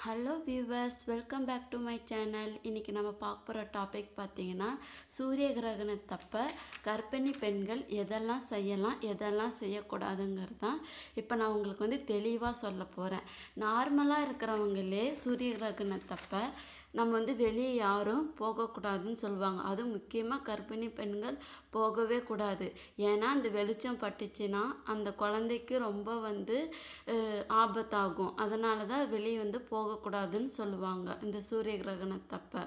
hello viewers welcome back to my channel இன்றைக்கி நம்ம பார்க்க போகிற டாபிக் பார்த்தீங்கன்னா சூரிய கிரகணத்தப்ப கர்ப்பிணி பெண்கள் எதெல்லாம் செய்யலாம் எதெல்லாம் செய்யக்கூடாதுங்கிறது தான் இப்போ நான் உங்களுக்கு வந்து தெளிவாக சொல்ல போகிறேன் நார்மலாக இருக்கிறவங்களே சூரிய கிரகணத்தப்ப நம்ம வந்து வெளியே யாரும் போகக்கூடாதுன்னு சொல்லுவாங்க அதுவும் முக்கியமாக கர்ப்பிணி பெண்கள் போகவே கூடாது ஏன்னா அந்த வெளிச்சம் பட்டுச்சுன்னா அந்த குழந்தைக்கு ரொம்ப வந்து அஹ், ஆபத்தாகும் அதனால தான் வெளியே வந்து போகக்கூடாதுன்னு சொல்லுவாங்க இந்த சூரிய கிரகணத்தப்ப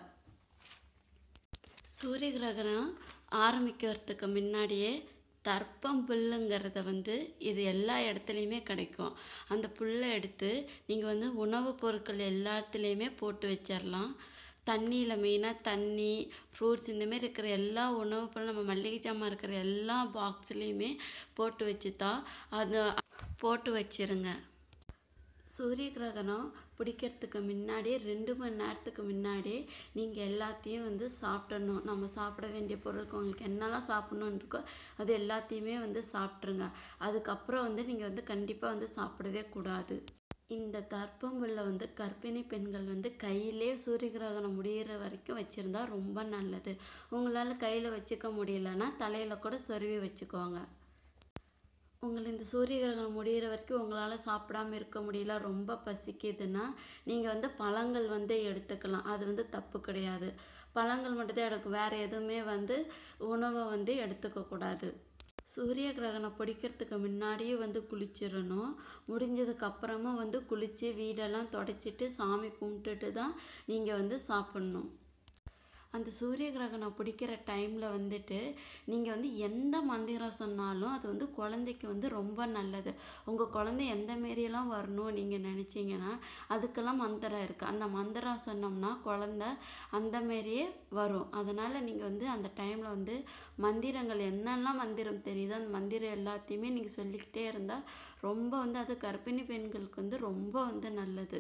சூரிய கிரகணம் ஆரம்பிக்கிறதுக்கு முன்னாடியே தர்ப்பம் புல்லுங்கிறத வந்து இது எல்லா இடத்துலையுமே கிடைக்கும் அந்த புல்லை எடுத்து நீங்கள் வந்து உணவுப் பொருட்கள் எல்லாத்துலேயுமே போட்டு வச்சிடலாம் தண்ணியில் மெயினாக தண்ணி ஃப்ரூட்ஸ் இந்தமாரி இருக்கிற எல்லா உணவுப் பொருள் நம்ம மல்லிகை ஜாமான் இருக்கிற எல்லா பாக்ஸ்லேயுமே போட்டு வச்சுட்டா அது போட்டு வச்சிருங்க சூரிய கிரகணம் பிடிக்கிறதுக்கு முன்னாடி ரெண்டு மணி நேரத்துக்கு முன்னாடி நீங்கள் எல்லாத்தையும் வந்து சாப்பிடணும் நம்ம சாப்பிட வேண்டிய பொருட்கள் உங்களுக்கு என்னெல்லாம் சாப்பிடணுன்னு இருக்கோ அது எல்லாத்தையுமே வந்து சாப்பிட்ருங்க அதுக்கப்புறம் வந்து நீங்கள் வந்து கண்டிப்பாக வந்து சாப்பிடவே கூடாது இந்த தர்ப்பம்புல்ல வந்து கர்ப்பிணி பெண்கள் வந்து கையிலே சூரிய கிரகணம் முடியிற வரைக்கும் வச்சுருந்தா ரொம்ப நல்லது உங்களால் கையில் வச்சுக்க முடியலன்னா தலையில் கூட சொருவி வச்சுக்கோங்க உங்களை இந்த சூரிய கிரகணம் முடியிற வரைக்கும் உங்களால் சாப்பிடாம இருக்க முடியல ரொம்ப பசிக்குதுன்னா நீங்கள் வந்து பழங்கள் வந்து எடுத்துக்கலாம் அது வந்து தப்பு கிடையாது பழங்கள் மட்டும்தான் எடுக்கும் வேறு எதுவுமே வந்து உணவை வந்து எடுத்துக்க கூடாது சூரிய கிரகணம் பிடிக்கிறதுக்கு முன்னாடியே வந்து குளிச்சிடணும் முடிஞ்சதுக்கு அப்புறமா வந்து குளித்து வீடெல்லாம் தொடச்சிட்டு சாமி கும்பிட்டுட்டு தான் நீங்கள் வந்து சாப்பிட்ணும் அந்த சூரிய கிரகணம் பிடிக்கிற டைமில் வந்துட்டு நீங்கள் வந்து எந்த மந்திரம் சொன்னாலும் அது வந்து குழந்தைக்கு வந்து ரொம்ப நல்லது உங்கள் குழந்தை எந்த மாரியெல்லாம் வரணும் நீங்கள் நினச்சிங்கன்னா அதுக்கெல்லாம் மந்திரம் இருக்குது அந்த மந்திரம் சொன்னோம்னா குழந்த அந்த மாரியே வரும் அதனால் நீங்கள் வந்து அந்த டைமில் வந்து மந்திரங்கள் என்னெல்லாம் மந்திரம் தெரியுதோ அந்த மந்திரம் எல்லாத்தையுமே நீங்கள் சொல்லிக்கிட்டே இருந்தால் ரொம்ப வந்து அது கர்ப்பிணி பெண்களுக்கு வந்து ரொம்ப வந்து நல்லது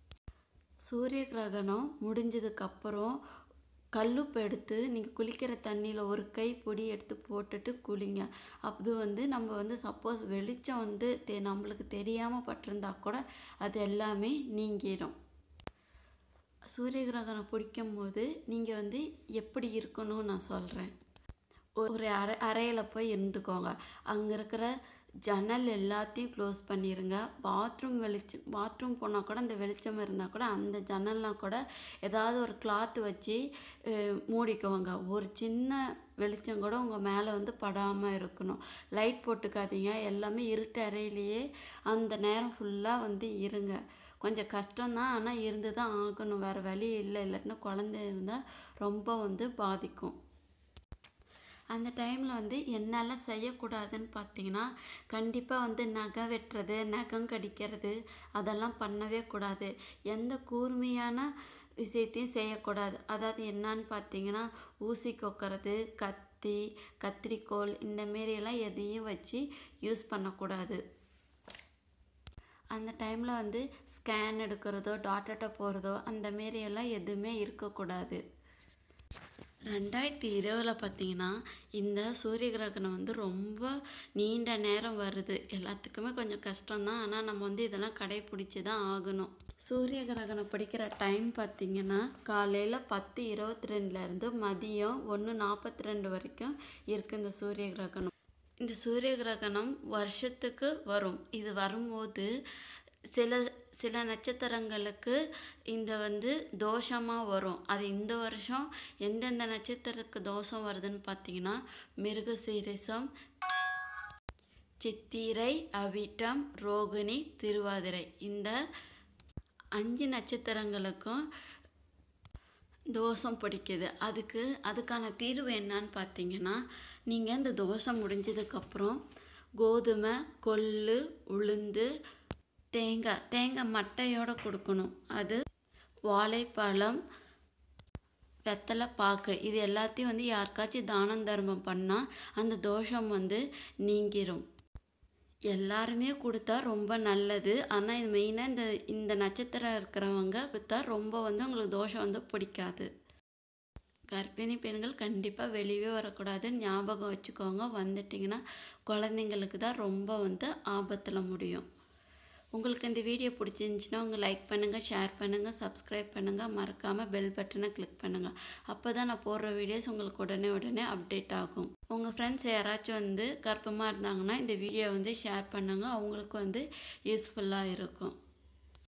சூரிய கிரகணம் முடிஞ்சதுக்கப்புறம் கல்லுப்பு எடுத்து நீங்கள் குளிக்கிற தண்ணியில் ஒரு கை பொடி எடுத்து போட்டுட்டு குளிங்க அது வந்து நம்ம வந்து சப்போஸ் வெளிச்சம் வந்து தெ நம்மளுக்கு தெரியாமல் பட்டிருந்தா கூட அது எல்லாமே நீங்கிடும் சூரிய கிரகணம் பிடிக்கும் போது நீங்கள் வந்து எப்படி இருக்கணும்னு நான் சொல்கிறேன் ஒரு அறை அறையில் போய் இருந்துக்கோங்க அங்கே இருக்கிற ஜன்னல் எல்லாத்தையும் க்ளோஸ் பண்ணிடுங்க பாத்ரூம் வெளிச்சம் பாத்ரூம் போனால் கூட அந்த வெளிச்சம் இருந்தால் கூட அந்த ஜன்னல்லாம் கூட ஏதாவது ஒரு கிளாத் வச்சு அஹ், மூடிக்கோங்க ஒரு சின்ன வெளிச்சம் கூட உங்கள் மேலே வந்து படாமல் இருக்கணும் லைட் போட்டுக்காதீங்க எல்லாமே இருட்டு அறையிலேயே அந்த நேரம் ஃபுல்லாக வந்து இருங்க கொஞ்சம் கஷ்டம்தான் ஆனால் இருந்து தான் ஆகணும் வேறு வழி இல்லை இல்லாட்டினா குழந்தை இருந்தால் ரொம்ப வந்து பாதிக்கும் அந்த டைமில் வந்து என்னெல்லாம் செய்யக்கூடாதுன்னு பார்த்தீங்கன்னா கண்டிப்பாக வந்து நகை வெட்டுறது நகம் கடிக்கிறது அதெல்லாம் பண்ணவே கூடாது எந்த கூர்மையான விஷயத்தையும் செய்யக்கூடாது அதாவது என்னன்னு பார்த்தீங்கன்னா ஊசி கொக்கறது கத்தி கத்திரிக்கோல் இந்த மாரியெல்லாம் எதையும் வச்சு யூஸ் பண்ணக்கூடாது அந்த டைமில் வந்து ஸ்கேன் எடுக்கிறதோ டாக்டர்கிட்ட போகிறதோ அந்த மாரி எல்லாம் எதுவுமே இருக்கக்கூடாது ரெண்டாயிரத்தி இருபதில் பார்த்தீங்கன்னா இந்த சூரிய கிரகணம் வந்து ரொம்ப நீண்ட நேரம் வருது எல்லாத்துக்குமே கொஞ்சம் கஷ்டம்தான் ஆனால் நம்ம வந்து இதெல்லாம் கடைப்பிடிச்சி தான் ஆகணும் சூரிய கிரகணம் படிக்கிற டைம் பார்த்தீங்கன்னா காலையில் பத்து இருபத்தி ரெண்டுலேருந்து மதியம் ஒன்று நாற்பத்தி ரெண்டு வரைக்கும் இருக்குது இந்த சூரிய கிரகணம் இந்த சூரிய கிரகணம் வருஷத்துக்கு வரும் இது வரும்போது சில சில நட்சத்திரங்களுக்கு இந்த வந்து தோஷமாக வரும் அது இந்த வருஷம் எந்தெந்த நட்சத்திரத்துக்கு தோஷம் வருதுன்னு பார்த்தீங்கன்னா மிருகசீரிசம் சித்திரை அவிட்டம் ரோகிணி திருவாதிரை இந்த அஞ்சு நட்சத்திரங்களுக்கும் தோஷம் பிடிக்குது அதுக்கு அதுக்கான தீர்வு என்னன்னு பார்த்தீங்கன்னா நீங்கள் இந்த தோஷம் முடிஞ்சதுக்கப்புறம் கோதுமை கொள்ளு உளுந்து தேங்காய் தேங்காய் மட்டையோடு கொடுக்கணும் அது வாழைப்பழம் வெத்தலை பாக்கு இது எல்லாத்தையும் வந்து யாருக்காச்சும் தானம் தர்மம் பண்ணால் அந்த தோஷம் வந்து நீங்கிரும் எல்லாருமே கொடுத்தா ரொம்ப நல்லது ஆனால் இது மெயினாக இந்த இந்த நட்சத்திரம் இருக்கிறவங்க கொடுத்தா ரொம்ப வந்து உங்களுக்கு தோஷம் வந்து பிடிக்காது கர்ப்பிணி பெண்கள் கண்டிப்பாக வெளியே வரக்கூடாது ஞாபகம் வச்சுக்கோங்க வந்துட்டிங்கன்னா குழந்தைங்களுக்கு தான் ரொம்ப வந்து ஆபத்தில் முடியும் உங்களுக்கு இந்த வீடியோ பிடிச்சிருந்துச்சின்னா உங்கள் லைக் பண்ணுங்கள் ஷேர் பண்ணுங்கள் சப்ஸ்கிரைப் பண்ணுங்கள் மறக்காமல் பெல் பட்டனை கிளிக் பண்ணுங்கள் அப்போ தான் நான் போடுற வீடியோஸ் உங்களுக்கு உடனே உடனே அப்டேட் ஆகும் உங்கள் ஃப்ரெண்ட்ஸ் யாராச்சும் வந்து கர்ப்பமாக இருந்தாங்கன்னா இந்த வீடியோ வந்து ஷேர் பண்ணுங்கள் அவங்களுக்கு வந்து யூஸ்ஃபுல்லாக இருக்கும்